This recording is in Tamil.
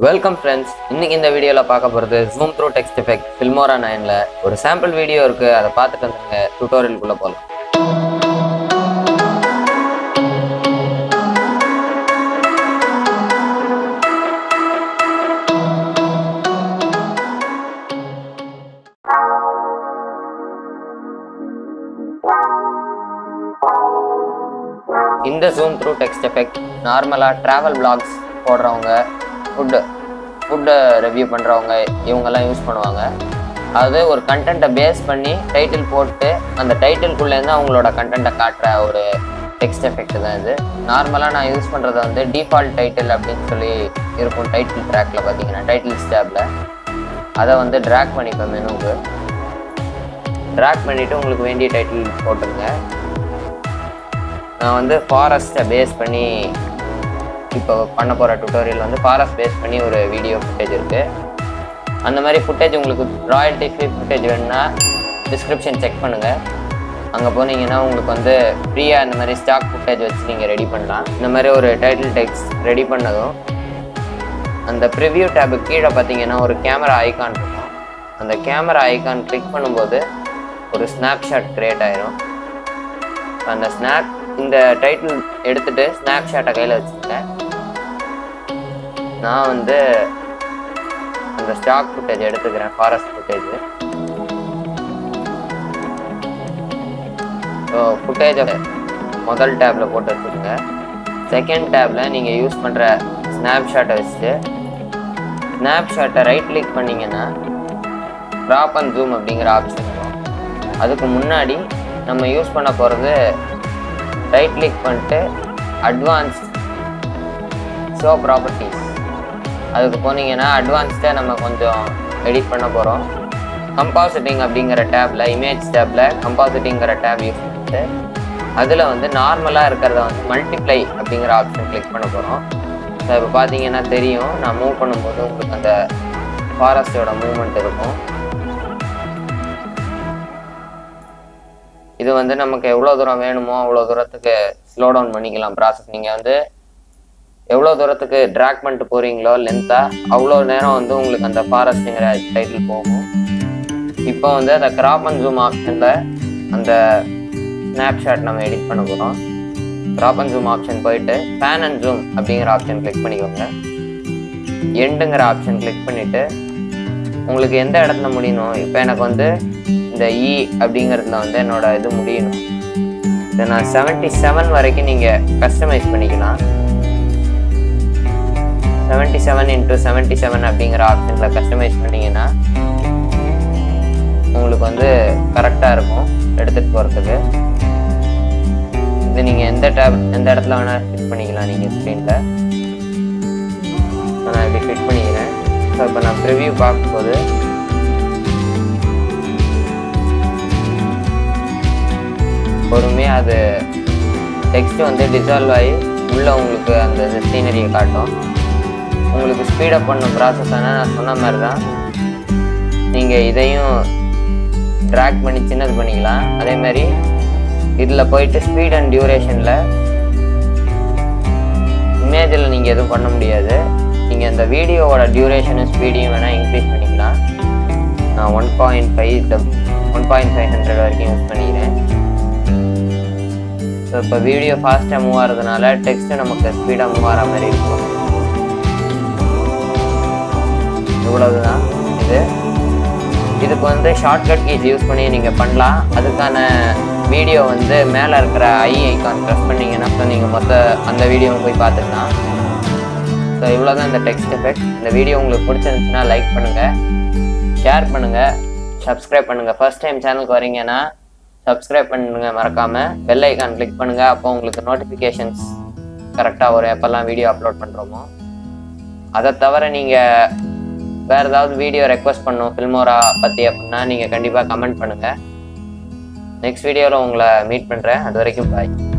வெல்கம் ஃப்ரெண்ட்ஸ் இன்னைக்கு இந்த வீடியோவில் பார்க்க போகிறது zoom through text effect Filmora நைனில் ஒரு சாம்பிள் வீடியோ இருக்குது அதை பார்த்துட்டு வந்துருங்க டுட்டோரியலுக்குள்ளே போகலாம் இந்த ஜூம் த்ரூ டெக்ஸ்ட் எஃபெக்ட் நார்மலாக ட்ராவல் பிளாக்ஸ் போடுறவங்க ஃபுட்டு ஃபுட்டை ரிவ்யூ பண்ணுறவங்க இவங்கெல்லாம் யூஸ் பண்ணுவாங்க அது ஒரு கண்டென்ட்டை பேஸ் பண்ணி டைட்டில் போட்டு அந்த டைட்டில்குள்ளேருந்து அவங்களோட கண்டென்ட்டை காட்டுற ஒரு டெக்ஸ்ட் எஃபெக்ட் தான் இது நார்மலாக நான் யூஸ் பண்ணுறது வந்து டிஃபால்ட் டைட்டில் அப்படின்னு சொல்லி இருக்கும் டைட்டில் ட்ராக்கில் பார்த்தீங்கன்னா டைட்டில் ஸ்டாப்பில் அதை வந்து ட்ராக் பண்ணிப்பேன் மெனுவுக்கு ட்ராக் பண்ணிவிட்டு உங்களுக்கு வேண்டிய டைட்டில் போட்டுருங்க நான் வந்து ஃபாரஸ்ட்டை பேஸ் பண்ணி இப்போ பண்ண போகிற டுட்டோரியல் வந்து ஃபாரஸ்ட் பேஸ் பண்ணி ஒரு வீடியோ ஃபுட்டேஜ் இருக்குது அந்த மாதிரி ஃபுட்டேஜ் உங்களுக்கு ராயல்டி ஃப்ரீ ஃபுட்டேஜ் வேணும்னா டிஸ்கிரிப்ஷன் செக் பண்ணுங்கள் அங்கே போனீங்கன்னா உங்களுக்கு வந்து ஃப்ரீயாக இந்த மாதிரி ஸ்டாக் ஃபுட்டேஜ் வச்சு நீங்கள் ரெடி பண்ணலாம் இந்த மாதிரி ஒரு டைட்டில் டெக்ஸ்ட் ரெடி பண்ணதும் அந்த ப்ரிவ்யூ டேபு கீழே பார்த்தீங்கன்னா ஒரு கேமரா ஐகான் இருக்கும் அந்த கேமரா ஐகான் கிளிக் பண்ணும்போது ஒரு ஸ்னாப்ஷாட் க்ரியேட் ஆயிரும் அந்த ஸ்னாப் இந்த டைட்டில் எடுத்துட்டு ஸ்னாப் ஷாட்டை கையில் வச்சுருங்க நான் வந்து அந்த ஸ்டாக் ஃபுட்டேஜ் எடுத்துக்கிறேன் ஃபாரஸ்ட் ஃபுட்டேஜ் ஸோ ஃபுட்டேஜை முதல் டேப்பில் போட்டு வச்சுருங்க செகண்ட் டேப்பில் நீங்கள் யூஸ் பண்ணுற ஸ்னாப் ஷாட்டை வச்சுட்டு ஸ்னாப் ஷாட்டை ரைட் கிளிக் பண்ணிங்கன்னா க்ராப் அண்ட் ஜூம் அப்படிங்கிற ஆப்ஷன் வரும் அதுக்கு முன்னாடி நம்ம யூஸ் பண்ண போகிறது ரைட் கிளிக் பண்ணிட்டு அட்வான்ஸ் ஷோ ப்ராப்பர்ட்டிஸ் அதுக்கு போனீங்கன்னா அட்வான்ஸ்டாக நம்ம கொஞ்சம் எடிட் பண்ண போகிறோம் கம்பாசிட்டிங் அப்படிங்கிற டேப்பில் இமேஜ் டேப்பில் கம்பாசிட்டிங்கிற டேப் யூஸ் பண்ணிட்டு அதில் வந்து நார்மலாக இருக்கிறத வந்து மல்டிப்ளை அப்படிங்கிற ஆப்ஷன் கிளிக் பண்ண போகிறோம் ஸோ இப்போ பார்த்தீங்கன்னா தெரியும் நான் மூவ் பண்ணும்போது உங்களுக்கு அந்த ஃபாரஸ்டோட மூவ்மெண்ட் இருக்கும் இது வந்து நமக்கு எவ்வளோ தூரம் வேணுமோ அவ்வளோ தூரத்துக்கு ஸ்லோ டவுன் பண்ணிக்கலாம் ப்ராசஸ் நீங்கள் வந்து எவ்வளோ தூரத்துக்கு ட்ராக் பண்ணிட்டு போகிறீங்களோ லென்த்தாக அவ்வளோ நேரம் வந்து உங்களுக்கு அந்த ஃபாரஸ்ட்டுங்கிற டைட்டில் போகும் இப்போ வந்து அந்த கிராப் அண்ட் ஜூம் ஆப்ஷனில் அந்த ஸ்னாப்ஷாட் நம்ம எடிட் பண்ண போகிறோம் கிராப் அண்ட் ஜூம் ஆப்ஷன் போயிட்டு பேன் அண்ட் ஜூம் அப்படிங்கிற ஆப்ஷன் கிளிக் பண்ணிக்கோங்க எண்டுங்கிற ஆப்ஷன் கிளிக் பண்ணிவிட்டு உங்களுக்கு எந்த இடத்துல முடியணும் இப்போ எனக்கு வந்து இந்த இ அப்படிங்கிறதுல வந்து என்னோட இது முடியணும் இதை நான் செவன்ட்டி செவன் வரைக்கும் நீங்கள் கஸ்டமைஸ் பண்ணிக்கலாம் seventy seven into seventy seven அப்படிங்கிற ஆப்ஷனில் கஸ்டமைஸ் பண்ணிங்கன்னா உங்களுக்கு வந்து கரெக்டாக இருக்கும் எடுத்துகிட்டு போகிறதுக்கு இது நீங்கள் எந்த டேப் எந்த இடத்துல வேணால் ஃபிட் பண்ணிக்கலாம் நீங்கள் ஸ்க்ரீனில் நான் இப்படி ஃபிட் பண்ணிக்கிறேன் ஸோ இப்போ நான் ப்ரிவ்யூ பார்க்கும்போது பொறுமையாக அது டெக்ஸ்ட் வந்து டிசால்வ் ஆகி உள்ளே உங்களுக்கு அந்த சீனரியை காட்டும் உங்களுக்கு ஸ்பீடப் பண்ண ப்ராசஸ் ஆனால் நான் சொன்ன மாதிரி தான் நீங்கள் இதையும் ட்ராக் பண்ணி சின்னது பண்ணிக்கலாம் அதே மாதிரி இதில் போயிட்டு ஸ்பீட் அண்ட் டியூரேஷனில் இமேஜில் நீங்கள் எதுவும் பண்ண முடியாது நீங்கள் இந்த வீடியோவோட டியூரேஷனும் ஸ்பீடையும் வேணால் இன்க்ரீஸ் பண்ணிக்கலாம் நான் one point five one point five hundred வரைக்கும் யூஸ் பண்ணிக்கிறேன் ஸோ இப்போ வீடியோ ஃபாஸ்ட்டாக மூவ் ஆகிறதுனால டெக்ஸ்ட்டு நமக்கு ஸ்பீடாக மூவ் ஆகிற மாதிரி இருக்கும் இவ்வளவுதான் இது இதுக்கு வந்து ஷார்ட்கட் கீஸ் யூஸ் பண்ணி நீங்கள் பண்ணலாம் அதுக்கான வீடியோ வந்து மேலே இருக்கிற ஐ ஐக்கான் ப்ரெஸ் பண்ணிங்கன்னா அப்புறம் நீங்கள் மொத்த அந்த வீடியோவை போய் பார்த்துக்கலாம் ஸோ இவ்வளோ தான் இந்த டெக்ஸ்ட் எஃபெக்ட் இந்த வீடியோ உங்களுக்கு பிடிச்சிருந்துச்சுன்னா லைக் பண்ணுங்கள் ஷேர் பண்ணுங்கள் சப்ஸ்கிரைப் பண்ணுங்கள் ஃபர்ஸ்ட் டைம் சேனலுக்கு வரீங்கன்னா சப்ஸ்கிரைப் பண்ணுங்க மறக்காமல் பெல் ஐக்கான் கிளிக் பண்ணுங்கள் அப்போ உங்களுக்கு நோட்டிஃபிகேஷன்ஸ் கரெக்டாக வரும் எப்போல்லாம் வீடியோ அப்லோட் பண்ணுறோமோ அதை தவிர நீங்கள் வேறு ஏதாவது வீடியோ ரெக்வஸ்ட் பண்ணும் ஃபில்மோரா பற்றி அப்படின்னா நீங்கள் கண்டிப்பாக கமெண்ட் பண்ணுங்கள் நெக்ஸ்ட் வீடியோவில் உங்களை மீட் பண்ணுறேன் அது வரைக்கும் பாய்